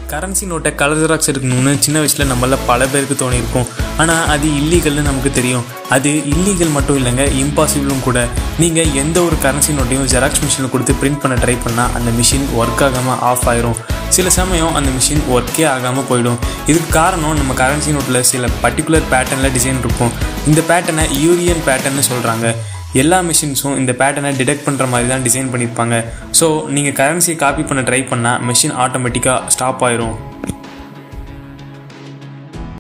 currency நோட்டை colour xerox எடுக்கணும்னு சின்ன வயசில் நம்மள பல பேருக்கு தோணியிருக்கும் ஆனால் அது இல்லீகல்னு நமக்கு தெரியும் அது இல்லீகல் மட்டும் இல்லைங்க இம்பாசிபிளும் கூட நீங்கள் எந்த ஒரு கரன்சி நோட்டையும் ஜெராக்ஸ் மிஷினில் கொடுத்து பிரிண்ட் பண்ண ட்ரை பண்ணால் அந்த மிஷின் ஒர்க் ஆகாமல் ஆஃப் ஆயிரும் சில சமயம் அந்த மிஷின் ஒர்க்கே ஆகாமல் போயிடும் இதுக்கு காரணம் நம்ம கரன்சி நோட்டில் சில பர்டிகுலர் பேட்டர்னில் டிசைன் இருக்கும் இந்த பேட்டர்னை யூரியன் பேட்டர்னு சொல்கிறாங்க எல்லா மிஷின்ஸும் இந்த பேட்டர்னை டிடெக்ட் பண்ணுற மாதிரி தான் டிசைன் பண்ணியிருப்பாங்க ஸோ நீங்கள் கரன்சியை காப்பி பண்ண ட்ரை பண்ணால் மிஷின் ஆட்டோமேட்டிக்காக ஸ்டாப் ஆயிரும்